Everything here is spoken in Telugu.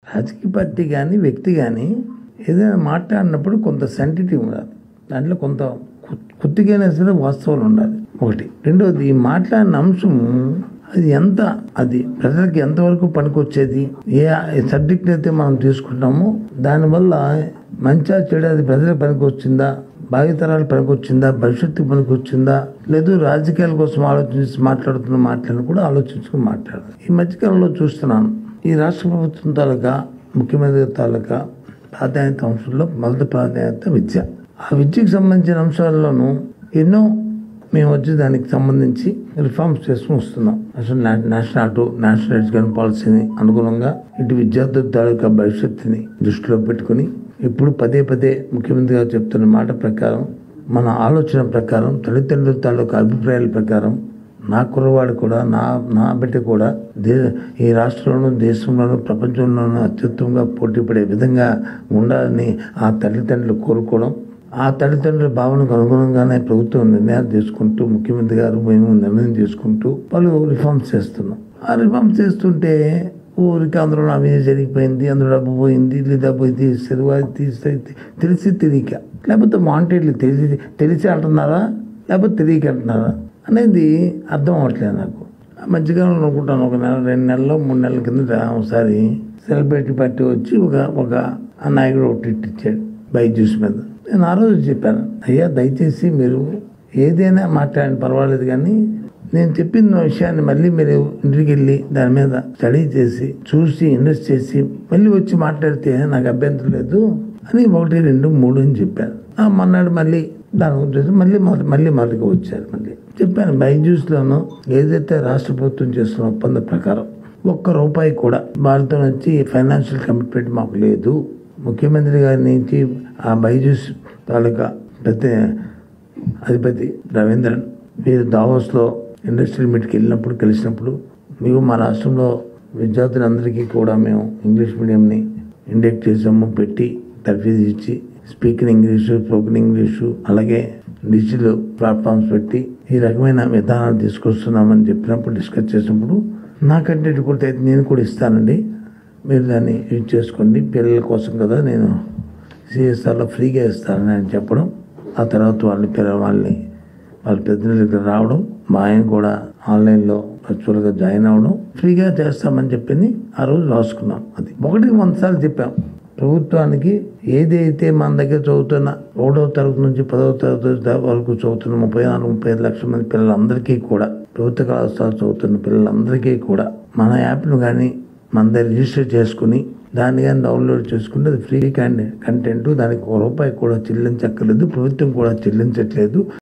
రాజకీయ పార్టీ కానీ వ్యక్తి కానీ ఏదైనా మాట్లాడినప్పుడు కొంత సెన్సిటివ్ ఉండాలి దాంట్లో కొంత కు- కొద్దిగైనా సరే వాస్తవాలు ఉండాలి ఒకటి రెండోది ఈ మాట్లాడిన అంశం అది ఎంత అది ప్రజలకు ఎంతవరకు పనికొచ్చేది ఏ సబ్జెక్ట్ అయితే మనం తీసుకుంటామో దానివల్ల మంచిగా చెడు అది ప్రజలకు పనికొచ్చిందా భావితరాలు పనికొచ్చిందా భవిష్యత్తుకు పనికొచ్చిందా లేదు రాజకీయాల కోసం ఆలోచించి మాట్లాడుతున్న మాటలను కూడా ఆలోచించుకుని మాట్లాడాలి ఈ మధ్యకాలంలో చూస్తున్నాను ఈ రాష్ట్ర ప్రభుత్వం తాలూకా ముఖ్యమంత్రి తాలూకా ప్రాధాన్యత అంశంలో మొదటి ప్రాధాన్యత విద్య ఆ విద్యకు సంబంధించిన అంశాల్లోనూ ఎన్నో మేము వచ్చి దానికి సంబంధించి రిఫార్మ్స్ చేసుకుని వస్తున్నాం అసలు నా- నేషనల్ అటు నేషనల్ ఎడ్యుకేషన్ పాలసీని అనుగుణంగా ఇటు విద్యార్థుల తాలూకా భవిష్యత్తుని దృష్టిలో పెట్టుకుని ఇప్పుడు పదే పదే ముఖ్యమంత్రి గారు చెప్తున్న మాట ప్రకారం మన ఆలోచన ప్రకారం తల్లిదండ్రుల తాలూకా అభిప్రాయాల ప్రకారం నా కుర్రవాడు కూడా నా నా బిడ్డ కూడా దే ఈ రాష్ట్రంలోనూ దేశంలోనూ ప్రపంచంలోనూ అత్యుత్తమంగా పోటీ పడే విధంగా ఉండాలని ఆ తల్లిదండ్రులు కోరుకోవడం ఆ తల్లిదండ్రుల భావనకు అనుగుణంగానే ప్రభుత్వం నిర్ణయాలు తీసుకుంటూ ముఖ్యమంత్రి గారు మేము నిర్ణయం తీసుకుంటూ వాళ్ళు రిఫార్మ్స్ చేస్తున్నాం ఆ రిఫార్మ్స్ చేస్తుంటే ఊరికి అందులో నా మీద జరిగిపోయింది అందులో డబ్బు పోయింది లేదా పోయి తీస్తారు అది తీస్తే తెలిసి తెలియక లేకపోతే మాంటేట్లు తెలిసి తెలిసి అంటున్నారా లేకపోతే తెలియక అంటున్నారా అనేది అర్థం అవ్వట్లేదు నాకు ఆ మధ్యకాలంలో అనుకుంటాను ఒక నెల రెండు నెలల్లో మూడు నెలల కింద ఒకసారి సెలబ్రిటీ పార్టీ వచ్చి ఒక ఒక ఆ నాయకుడు ఒకటి ఇచ్చాడు బైజూస్ మీద నేను ఆ రోజు చెప్పాను అయ్యా దయచేసి మీరు ఏదైనా మాట్లాడండి పర్వాలేదు కానీ నేను చెప్పిన విషయాన్ని మళ్ళీ మీరు ఇంటికి వెళ్ళి దాని మీద స్టడీ చేసి చూసి ఇన్వెస్ట్ చేసి మళ్ళీ వచ్చి మాట్లాడితే నాకు అభ్యంతరం లేదు అని ఒకటి రెండు మూడు అని చెప్పాను ఆ మొన్నాడు మళ్ళీ దాని గురించి మళ్ళీ మొదటి మళ్ళీ మొదటికి వచ్చారు మళ్ళీ చెప్పాను బైజూస్లోను ఏదైతే రాష్ట్ర ప్రభుత్వం చేస్తున్న ఒప్పందం ప్రకారం ఒక్క రూపాయి కూడా వాళ్ళతో వచ్చి ఫైనాన్షియల్ కమిట్మెంట్ మాకు లేదు ముఖ్యమంత్రి గారి నుంచి ఆ బైజూస్ తాలూకా పెద్ద అధిపతి రవీంద్రన్ వీరు దావోస్లో ఇండస్ట్రియల్ మీట్కి వెళ్ళినప్పుడు కలిసినప్పుడు మేము మా రాష్ట్రంలో విద్యార్థులందరికీ కూడా మేము ఇంగ్లీష్ మీడియంని ఇండెక్ట్ చేసాము పెట్టి తర్ఫీదు ఇచ్చి స్పీకింగ్ ఇంగ్లీషు స్పోకెన్ ఇంగ్లీషు అలాగే డిజిటల్ ప్లాట్ఫామ్స్ పెట్టి ఈ రకమైన విధానాలు తీసుకొస్తున్నామని చెప్పినప్పుడు డిస్కస్ చేసినప్పుడు నాకంటే ఇటు కూడా అయితే నేను కూడా ఇస్తానండి మీరు దాన్ని యూజ్ చేసుకోండి పిల్లల కోసం కదా నేను సిఎస్ఆర్లో ఫ్రీగా ఇస్తానని ఆయన చెప్పడం ఆ తర్వాత వాళ్ళని పిల్ల వాళ్ళని వాళ్ళ పెద్దల దగ్గర రావడం మా ఆయన కూడా ఆన్లైన్లో వర్చువల్గా జాయిన్ అవ్వడం ఫ్రీగా చేస్తామని చెప్పింది ఆ రోజు రాసుకున్నాం అది ఒకటికి వంద సార్లు చెప్పాం ప్రభుత్వానికి ఏదైతే మన దగ్గర చదువుతున్న ఒకటో తరగతి నుంచి పదవ తరగతి దా- వరకు చదువుతున్న ముప్పై నాలుగు ముప్పై ఐదు లక్షల మంది పిల్లలందరికీ కూడా ప్రభుత్వ కళాశాల చదువుతున్న పిల్లలందరికీ కూడా మన యాప్ను కానీ మన దగ్గర రిజిస్టర్ చేసుకుని దాన్ని కానీ డౌన్లోడ్ చేసుకుంటే అది ఫ్రీ కంటెంట్ దానికి ఒక రూపాయి కూడా చెల్లించక్కర్లేదు ప్రభుత్వం కూడా చెల్లించట్లేదు